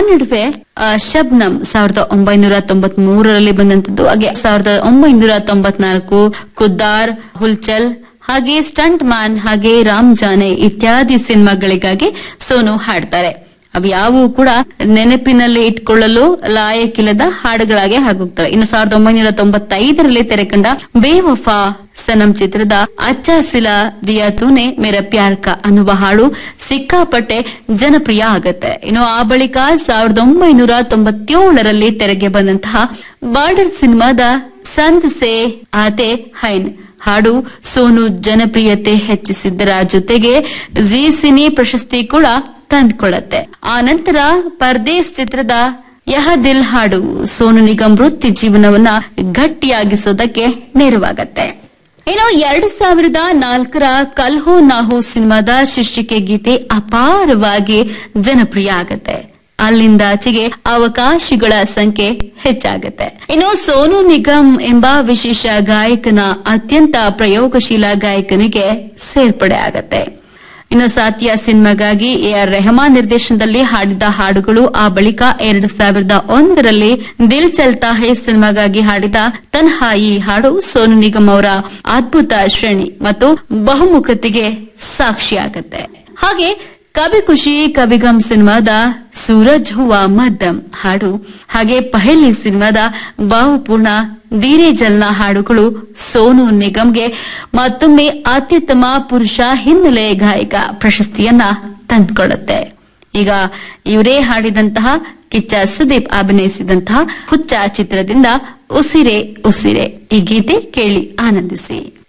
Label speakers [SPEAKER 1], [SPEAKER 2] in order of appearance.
[SPEAKER 1] ನಡುವೆ ಆ, ಶಬ್ನಂ ಸಾವಿರದ ಒಂಬೈನೂರ ತೊಂಬತ್ ಮೂರರಲ್ಲಿ ಬಂದಂತದ್ದು ಹಾಗೆ ಸಾವಿರದ ಒಂಬೈನೂರ ತೊಂಬತ್ನಾಲ್ಕು ಕುದ್ದಾರ್ ಹುಲ್ಚಲ್ ಹಾಗೆ ಸ್ಟಂಟ್ ಮ್ಯಾನ್ ಹಾಗೆ ರಾಮ್ ಜಾನೆ ಇತ್ಯಾದಿ ಸಿನಿಮಾಗಳಿಗಾಗಿ ಸೋನು ಹಾಡ್ತಾರೆ ಅವ್ಯಾವೂ ಕೂಡ ನೆನಪಿನಲ್ಲಿ ಇಟ್ಕೊಳ್ಳಲು ಲಾಯಕ್ಕಿಲ್ಲದ ಹಾಡುಗಳಾಗೆ ಆಗೋಗ್ತವೆ ಇನ್ನು ಸಾವಿರದ ಒಂಬೈನೂರ ತೊಂಬತ್ತೈದರಲ್ಲಿ ತೆರೆಕಂಡ ಬೇವಫಾ ಸನಂ ಚಿತ್ರದ ಅಚ್ಚ ಸಿಲ ದಿಯಾ ತೂನೆ ಮೇರ ಪ್ಯಾರ್ ಕಾ ಅನ್ನುವ ಹಾಡು ಸಿಕ್ಕಾಪಟ್ಟೆ ಜನಪ್ರಿಯ ಆಗತ್ತೆ ಇನ್ನು ಆ ಬಳಿಕ ಸಾವಿರದ ಒಂಬೈನೂರ ತೊಂಬತ್ತೇಳರಲ್ಲಿ ತೆರೆಗೆ ಬಂದಂತಹ ಬಾರ್ಡರ್ ಸಿನಿಮಾದ ಸಂದ್ ಸೆ ಆತೆ ಹೈನ್ ಹಾಡು ಸೋನು ಜನಪ್ರಿಯತೆ ಹೆಚ್ಚಿಸಿದ್ದರ ಜೊತೆಗೆ ಜಿ ಸಿನಿ ಪ್ರಶಸ್ತಿ ಕೂಡ ತಂದ್ಕೊಳತ್ತೆ ಆ ನಂತರ ಪರ್ದೇಶ್ ಚಿತ್ರದ ಯಹ ದಿಲ್ ಹಾಡು ಸೋನು ನಿಗಮ್ ವೃತ್ತಿ ಜೀವನವನ್ನ ಗಟ್ಟಿಯಾಗಿಸೋದಕ್ಕೆ ನೆರವಾಗತ್ತೆ ಇನ್ನು ಎರಡ್ ಸಾವಿರದ ನಾಲ್ಕರ ಕಲ್ಹೋ ನಾಹು ಸಿನಿಮಾದ ಶೀರ್ಷಿಕೆ ಗೀತೆ ಅಪಾರವಾಗಿ ಜನಪ್ರಿಯ ಆಗತ್ತೆ ಅಲ್ಲಿಂದಾಚೆಗೆ ಅವಕಾಶಗಳ ಸಂಖ್ಯೆ ಹೆಚ್ಚಾಗತ್ತೆ ಇನ್ನು ಸೋನು ನಿಗಮ್ ಎಂಬ ವಿಶೇಷ ಗಾಯಕನ ಅತ್ಯಂತ ಪ್ರಯೋಗಶೀಲ ಗಾಯಕನಿಗೆ ಸೇರ್ಪಡೆ ಆಗತ್ತೆ ಇನ್ನು ಸಾತಿಯಾ ಸಿನಿಮಾಗಾಗಿ ಎ ಆರ್ ರೆಹಮಾನ್ ನಿರ್ದೇಶನದಲ್ಲಿ ಹಾಡಿದ ಹಾಡುಗಳು ಆ ಬಳಿಕ ಎರಡು ಸಾವಿರದ ಒಂದರಲ್ಲಿ ದಿಲ್ ಚಲ್ತಾ ಹೇ ಸಿನಿಮಾಗಾಗಿ ಹಾಡಿದ ತನ್ಹಾಯಿ ಹಾಡು ಸೋನು ನಿಗಮ್ ಅವರ ಅದ್ಭುತ ಶ್ರೇಣಿ ಮತ್ತು ಬಹುಮುಖತೆಗೆ ಸಾಕ್ಷಿಯಾಗತ್ತೆ ಹಾಗೆ ಕವಿ ಖುಷಿ ಕವಿಗಮ್ ಸಿನಿಮಾದ ಸೂರಜ್ ಹುವಾ ಮದ್ದಂ ಹಾಡು ಹಾಗೆ ಪಹಲಿ ಸಿನಿಮಾದ ಭಾವಪೂರ್ಣ ಧೀರೆ ಜಲ್ನ ಹಾಡುಗಳು ಸೋನು ನಿಗಮ್ಗೆ ಮತ್ತೊಮ್ಮೆ ಅತ್ಯುತ್ತಮ ಪುರುಷ ಹಿನ್ನೆಲೆ ಗಾಯಕ ಪ್ರಶಸ್ತಿಯನ್ನ ತಂದುಕೊಡುತ್ತೆ ಈಗ ಇವರೇ ಹಾಡಿದಂತಹ ಕಿಚ್ಚ ಸುದೀಪ್ ಅಭಿನಯಿಸಿದಂತಹ ಹುಚ್ಚ ಚಿತ್ರದಿಂದ ಉಸಿರೆ ಉಸಿರೆ ಈ ಗೀತೆ ಕೇಳಿ ಆನಂದಿಸಿ